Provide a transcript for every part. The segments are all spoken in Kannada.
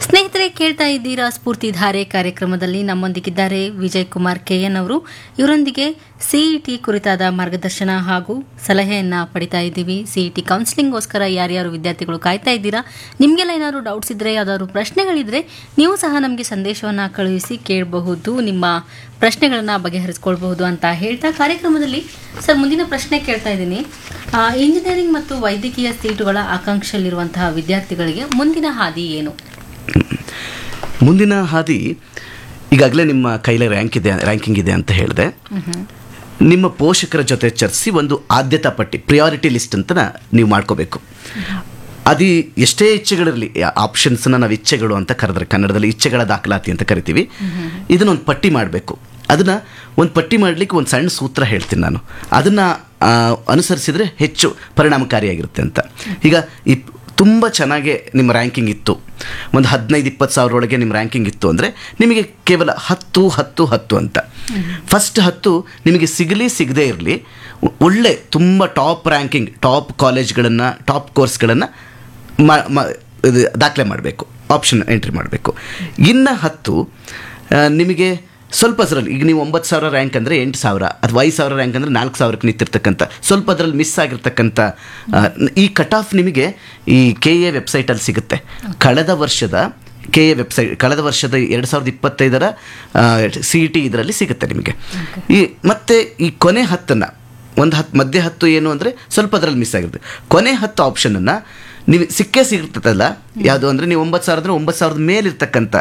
ಸ್ನೇಹಿತರೆ ಕೇಳ್ತಾ ಇದ್ದೀರಾ ಸ್ಫೂರ್ತಿಧಾರೆ ಕಾರ್ಯಕ್ರಮದಲ್ಲಿ ನಮ್ಮೊಂದಿಗಿದ್ದಾರೆ ವಿಜಯ್ ಕುಮಾರ್ ಕೆಎನ್ ಅವರು ಇವರೊಂದಿಗೆ ಸಿಇಟಿ ಕುರಿತಾದ ಮಾರ್ಗದರ್ಶನ ಹಾಗೂ ಸಲಹೆಯನ್ನ ಪಡಿತಾ ಇದ್ದೀವಿ ಸಿಇಟಿ ಕೌನ್ಸಿಲಿಂಗ್ಗೋಸ್ಕರ ಯಾರ್ಯಾರು ವಿದ್ಯಾರ್ಥಿಗಳು ಕಾಯ್ತಾ ಇದ್ದೀರಾ ನಿಮಗೆಲ್ಲ ಏನಾದ್ರು ಡೌಟ್ಸ್ ಇದ್ರೆ ಯಾವ್ದಾದ್ರು ಪ್ರಶ್ನೆಗಳಿದ್ರೆ ನೀವು ಸಹ ನಮಗೆ ಸಂದೇಶವನ್ನ ಕಳುಹಿಸಿ ಕೇಳಬಹುದು ನಿಮ್ಮ ಪ್ರಶ್ನೆಗಳನ್ನ ಬಗೆಹರಿಸ್ಕೊಳ್ಬಹುದು ಅಂತ ಹೇಳ್ತಾ ಕಾರ್ಯಕ್ರಮದಲ್ಲಿ ಸರ್ ಮುಂದಿನ ಪ್ರಶ್ನೆ ಕೇಳ್ತಾ ಇದ್ದೀನಿ ಆ, ಇಂಜಿನಿಯರಿಂಗ್ ಮತ್ತು ವೈದ್ಯಕೀಯ ಸೀಟುಗಳ ಆಕಾಂಕ್ಷೆಯಲ್ಲಿರುವಂತಹ ವಿದ್ಯಾರ್ಥಿಗಳಿಗೆ ಮುಂದಿನ ಹಾದಿ ಏನು ಮುಂದಿನ ಹಾದಿ ಈಗಾಗಲೇ ನಿಮ್ಮ ಕೈಲೇ ರ್ಯಾಂಕ್ ಇದೆ ರ್ಯಾಂಕಿಂಗ್ ಇದೆ ಅಂತ ಹೇಳಿದೆ ನಿಮ್ಮ ಪೋಷಕರ ಜೊತೆ ಚರ್ಚಿಸಿ ಒಂದು ಆದ್ಯತಾ ಪಟ್ಟಿ ಪ್ರಿಯಾರಿಟಿ ಲಿಸ್ಟ್ ಅಂತ ನೀವು ಮಾಡ್ಕೋಬೇಕು ಅದು ಎಷ್ಟೇ ಇಚ್ಛೆಗಳಿರಲಿ ಆಪ್ಷನ್ಸ್ನ ನಾವು ಇಚ್ಛೆಗಳು ಅಂತ ಕರೆದ್ರೆ ಕನ್ನಡದಲ್ಲಿ ಇಚ್ಛೆಗಳ ದಾಖಲಾತಿ ಅಂತ ಕರಿತೀವಿ ಇದನ್ನೊಂದು ಪಟ್ಟಿ ಮಾಡಬೇಕು ಅದನ್ನು ಒಂದು ಪಟ್ಟಿ ಮಾಡಲಿಕ್ಕೆ ಒಂದು ಸಣ್ಣ ಸೂತ್ರ ಹೇಳ್ತೀನಿ ನಾನು ಅದನ್ನು ಅನುಸರಿಸಿದರೆ ಹೆಚ್ಚು ಪರಿಣಾಮಕಾರಿಯಾಗಿರುತ್ತೆ ಅಂತ ಈಗ ಈ ತುಂಬ ಚೆನ್ನಾಗಿ ನಿಮ್ಮ ರ್ಯಾಂಕಿಂಗ್ ಇತ್ತು ಒಂದು ಹದಿನೈದು ಇಪ್ಪತ್ತು ಸಾವಿರ ಒಳಗೆ ನಿಮ್ಮ ರ್ಯಾಂಕಿಂಗ್ ಇತ್ತು ಅಂದರೆ ನಿಮಗೆ ಕೇವಲ ಹತ್ತು ಹತ್ತು ಹತ್ತು ಅಂತ ಫಸ್ಟ್ ಹತ್ತು ನಿಮಗೆ ಸಿಗಲಿ ಸಿಗದೇ ಇರಲಿ ಒಳ್ಳೆ ತುಂಬ ಟಾಪ್ ರ್ಯಾಂಕಿಂಗ್ ಟಾಪ್ ಕಾಲೇಜ್ಗಳನ್ನು ಟಾಪ್ ಕೋರ್ಸ್ಗಳನ್ನು ಮ ಇದು ದಾಖಲೆ ಮಾಡಬೇಕು ಆಪ್ಷನ್ ಎಂಟ್ರಿ ಮಾಡಬೇಕು ಇನ್ನು ಹತ್ತು ಆ, ನಿಮಗೆ ಸ್ವಲ್ಪ ಅದರಲ್ಲಿ ಈಗ ನೀವು ಒಂಬತ್ತು ಸಾವಿರ ರ್ಯಾಂಕ್ ಅಂದರೆ ಎಂಟು ಸಾವಿರ ಅಥವಾ ಐದು ಸಾವಿರ ರ್ಯಾಂಕ್ ಅಂದರೆ ನಾಲ್ಕು ಸಾವಿರಕ್ಕೆ ನಿಂತಿರ್ತಕ್ಕಂಥ ಸ್ವಲ್ಪ ಅದರಲ್ಲಿ ಮಿಸ್ ಆಗಿರ್ತಕ್ಕಂಥ ಆ, ಈ ಕಟ್ ಆಫ್ ನಿಮಗೆ ಈ ಕೆ ಎ ವೆಬ್ಸೈಟಲ್ಲಿ ಸಿಗುತ್ತೆ ಕಳೆದ ವರ್ಷದ ಕೆ ಎ ವೆಬ್ಸೈಟ್ ಕಳೆದ ವರ್ಷದ ಎರಡು ಸಾವಿರದ ಇಪ್ಪತ್ತೈದರ ಸಿ ಇ ಟಿ ಇದರಲ್ಲಿ ಸಿಗುತ್ತೆ ನಿಮಗೆ ಈ ಮತ್ತು ಈ ಕೊನೆ ಹತ್ತನ್ನು ಒಂದು ಹತ್ತು ಮಧ್ಯೆ ಹತ್ತು ಏನು ಅಂದರೆ ಸ್ವಲ್ಪ ಅದರಲ್ಲಿ ಮಿಸ್ ಆಗಿರುತ್ತೆ ಕೊನೆ ಹತ್ತು ಆಪ್ಷನನ್ನು ನೀವು ಸಿಕ್ಕೇ ಸಿಗುತ್ತಲ್ಲ ಯಾವುದು ಅಂದರೆ ನೀವು ಒಂಬತ್ತು ಸಾವಿರ ಅಂದರೆ ಒಂಬತ್ತು ಸಾವಿರದ ಮೇಲಿರ್ತಕ್ಕಂಥ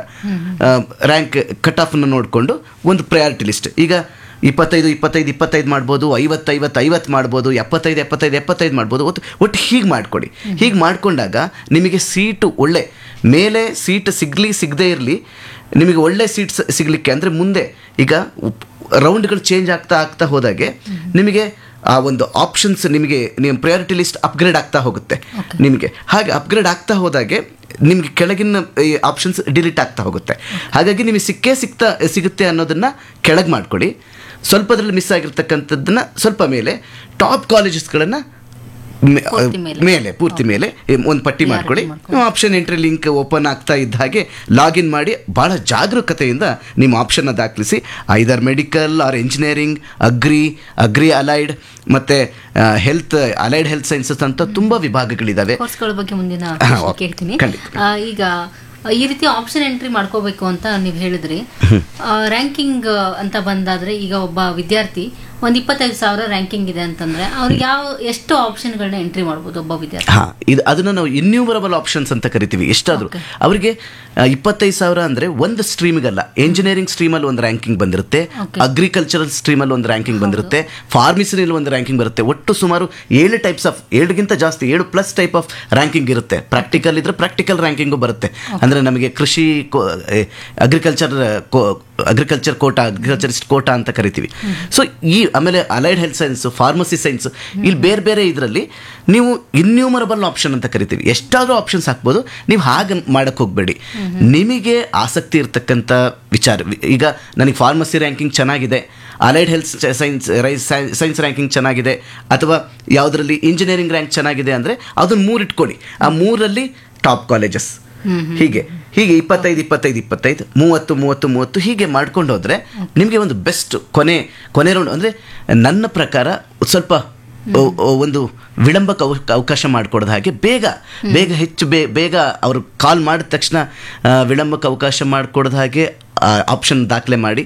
ರ್ಯಾಂಕ್ ಕಟ್ ಆಫನ್ನು ನೋಡಿಕೊಂಡು ಒಂದು ಪ್ರಯಾರಿಟಿ ಲಿಸ್ಟ್ ಈಗ ಇಪ್ಪತ್ತೈದು ಇಪ್ಪತ್ತೈದು ಇಪ್ಪತ್ತೈದು ಮಾಡ್ಬೋದು ಐವತ್ತೈವತ್ತು ಐವತ್ತು ಮಾಡ್ಬೋದು ಎಪ್ಪತ್ತೈದು ಎಪ್ಪತ್ತೈದು ಎಪ್ಪತ್ತೈದು ಮಾಡ್ಬೋದು ಒಟ್ಟು ಒಟ್ಟು ಹೀಗೆ ಮಾಡಿಕೊಡಿ ಹೀಗೆ ಮಾಡಿಕೊಂಡಾಗ ನಿಮಗೆ ಸೀಟು ಒಳ್ಳೆ ಮೇಲೆ ಸೀಟ್ ಸಿಗಲಿ ಸಿಗದೇ ಇರಲಿ ನಿಮಗೆ ಒಳ್ಳೆ ಸೀಟ್ ಸಿಗಲಿಕ್ಕೆ ಅಂದರೆ ಮುಂದೆ ಈಗ ಉಪ್- ರೌಂಡ್ಗಳು ಚೇಂಜ್ ಆಗ್ತಾ ಆಗ್ತಾ ಹೋದಾಗೆ ನಿಮಗೆ ಆ ಒಂದು ಆಪ್ಷನ್ಸ್ ನಿಮಗೆ ನಿಮ್ಮ ಪ್ರಯಾರಿಟಿ ಲಿಸ್ಟ್ ಅಪ್ಗ್ರೇಡ್ ಆಗ್ತಾ ಹೋಗುತ್ತೆ ನಿಮಗೆ ಹಾಗೆ ಅಪ್ಗ್ರೇಡ್ ಆಗ್ತಾ ಹೋದಾಗೆ ನಿಮಗೆ ಕೆಳಗಿನ ಆಪ್ಷನ್ಸ್ ಡಿಲೀಟ್ ಆಗ್ತಾ ಹೋಗುತ್ತೆ ಹಾಗಾಗಿ ನಿಮಗೆ ಸಿಕ್ಕೇ ಸಿಗ್ತಾ ಸಿಗುತ್ತೆ ಅನ್ನೋದನ್ನು ಕೆಳಗೆ ಮಾಡ್ಕೊಳ್ಳಿ ಸ್ವಲ್ಪದ್ರಲ್ಲಿ ಮಿಸ್ ಆಗಿರ್ತಕ್ಕಂಥದ್ದನ್ನ ಸ್ವಲ್ಪ ಮೇಲೆ ಟಾಪ್ ಕಾಲೇಜಸ್ಗಳನ್ನು ಪೂರ್ತಿ ಮೇಲೆ. ಮೇಲೆ ಪೂರ್ತಿ ಮೇಲೆ ಒಂದು ಪಟ್ಟಿ ಮಾಡ್ಕೊಳ್ಳಿ ಆಪ್ಷನ್ ಎಂಟ್ರಿ ಲಿಂಕ್ ಓಪನ್ ಆಗ್ತಾ ಇದ್ದ ಹಾಗೆ ಲಾಗಿನ್ ಮಾಡಿ ಭಾಳ ಜಾಗರೂಕತೆಯಿಂದ ನಿಮ್ಮ ಆಪ್ಷನ್ನ ದಾಖಲಿಸಿ either medical or engineering agri agri allied ಮತ್ತು ಹೆಲ್ತ್ ಅಲೈಡ್ ಹೆಲ್ತ್ ಸೈನ್ಸಸ್ ಅಂತ ತುಂಬ ವಿಭಾಗಗಳಿದ್ದಾವೆ ಕೋರ್ಸ್ಗಳ ಬಗ್ಗೆ ಮುಂದಿನ ಹಾ, ಪ್ರಶ್ನೆ ಓಕೆ. ಕೇಳ್ತೀನಿ ಖಂಡಿತ. ಆ, ಈಗ ಈ ರೀತಿ ಆಪ್ಷನ್ ಎಂಟ್ರಿ ಮಾಡ್ಕೋಬೇಕು ಅಂತ ನೀವು ಹೇಳಿದ್ರಿ ರ್ಯಾಂಕಿಂಗ್ ಅಂತ ಬಂದಾದ್ರೆ ಈಗ ಒಬ್ಬ ವಿದ್ಯಾರ್ಥಿ ಒಂದ್ ಇಪ್ಪತ್ತೈದು ಸಾವಿರ ರ್ಯಾಂಕಿಂಗ್ ಇದೆ ಅಂತಂದ್ರೆ ಅವ್ರಿಗೆ ಯಾವ ಎಷ್ಟು ಆಪ್ಷನ್ಗಳನ್ನ ಎಂಟ್ರಿ ಮಾಡ್ಬೋದು ಒಬ್ಬ ವಿದ್ಯಾರ್ಥಿ ಹಾಂ ಇದು ಅದನ್ನು ನಾವು ಇನ್ಯೂಮರಬಲ್ ಆಪ್ಷನ್ಸ್ ಅಂತ ಕರಿತೀವಿ ಎಷ್ಟಾದರೂ Okay. ಅವರಿಗೆ ಇಪ್ಪತ್ತೈದು ಸಾವಿರ ಅಂದರೆ ಒಂದು ಸ್ಟ್ರೀಮಿಗಲ್ಲ ಇಂಜಿನಿಯರಿಂಗ್ ಸ್ಟ್ರೀಮಲ್ಲಿ ಒಂದು ರ್ಯಾಂಕಿಂಗ್ ಬಂದಿರುತ್ತೆ Okay. ಅಗ್ರಿಕಲ್ಚರಲ್ ಸ್ಟ್ರೀಮಲ್ಲಿ ಒಂದು ರ್ಯಾಂಕಿಂಗ್ ಬಂದಿರುತ್ತೆ ಫಾರ್ಮಸಿನಲ್ಲಿ ಒಂದು ರ್ಯಾಂಕಿಂಗ್ ಬರುತ್ತೆ ಒಟ್ಟು ಸುಮಾರು ಏಳು ಟೈಪ್ಸ್ ಆಫ್ ಏಳುಗಿಂತ ಜಾಸ್ತಿ ಏಳು ಪ್ಲಸ್ ಟೈಪ್ ಆಫ್ ರ್ಯಾಂಕಿಂಗ್ ಇರುತ್ತೆ ಪ್ರಾಕ್ಟಿಕಲ್ ಇದ್ರೆ ಪ್ರಾಕ್ಟಿಕಲ್ ರ್ಯಾಂಕಿಂಗು ಬರುತ್ತೆ ಅಂದರೆ ನಮಗೆ ಕೃಷಿ agriculture agriculture quota agriculturist quota ಅಂತ ಕರಿತೀವಿ ಸೊ ಈ ಆಮೇಲೆ allied health science pharmacy science ಇಲ್ಲಿ ಬೇರೆ ಬೇರೆ ಇದರಲ್ಲಿ ನೀವು ಇನ್ಯೂಮರಬಲ್ ಆಪ್ಷನ್ ಅಂತ ಕರಿತೀವಿ ಎಷ್ಟಾದರೂ ಆಪ್ಷನ್ಸ್ ಹಾಕ್ಬೋದು ನೀವು ಹಾಗೆ ಮಾಡಕ್ಕೆ ಹೋಗಬೇಡಿ ನಿಮಗೆ ಆಸಕ್ತಿ ಇರ್ತಕ್ಕಂಥ ವಿಚಾರ ಈಗ ನನಗೆ ಫಾರ್ಮಸಿ ರ್ಯಾಂಕಿಂಗ್ ಚೆನ್ನಾಗಿದೆ allied health science science ranking ಚೆನ್ನಾಗಿದೆ ಅಥವಾ ಯಾವುದರಲ್ಲಿ ಇಂಜಿನಿಯರಿಂಗ್ ರ್ಯಾಂಕ್ ಚೆನ್ನಾಗಿದೆ ಅಂದರೆ ಅದನ್ನು ಮೂರು ಇಟ್ಕೊಳ್ಳಿ ಆ ಮೂರಲ್ಲಿ ಟಾಪ್ ಕಾಲೇಜಸ್ ಹೀಗೆ ಹೀಗೆ ಇಪ್ಪತ್ತೈದು ಇಪ್ಪತ್ತೈದು ಇಪ್ಪತ್ತೈದು ಮೂವತ್ತು ಮೂವತ್ತು ಮೂವತ್ತು ಹೀಗೆ ಮಾಡ್ಕೊಂಡು ಹೋದರೆ ನಿಮಗೆ ಒಂದು ಬೆಸ್ಟ್ ಕೊನೆ ಕೊನೆ ರೌಂಡ್ ಅಂದರೆ ನನ್ನ ಪ್ರಕಾರ ಸ್ವಲ್ಪ ಒ- ಒ- ಒಂದು ವಿಳಂಬಕ್ಕೆ ಅವ- ಅವಕಾಶ ಮಾಡಿಕೊಡೋದು ಹಾಗೆ ಬೇಗ ಬೇಗ ಹೆಚ್ಚು ಬೇ ಬೇಗ ಅವರು ಕಾಲ್ ಮಾಡಿದ ತಕ್ಷಣ ಆ, ವಿಳಂಬಕ್ಕೆ ಅವಕಾಶ ಮಾಡಿಕೊಡೋದು ಹಾಗೆ ಆಪ್ಷನ್ ದಾಖಲೆ ಮಾಡಿ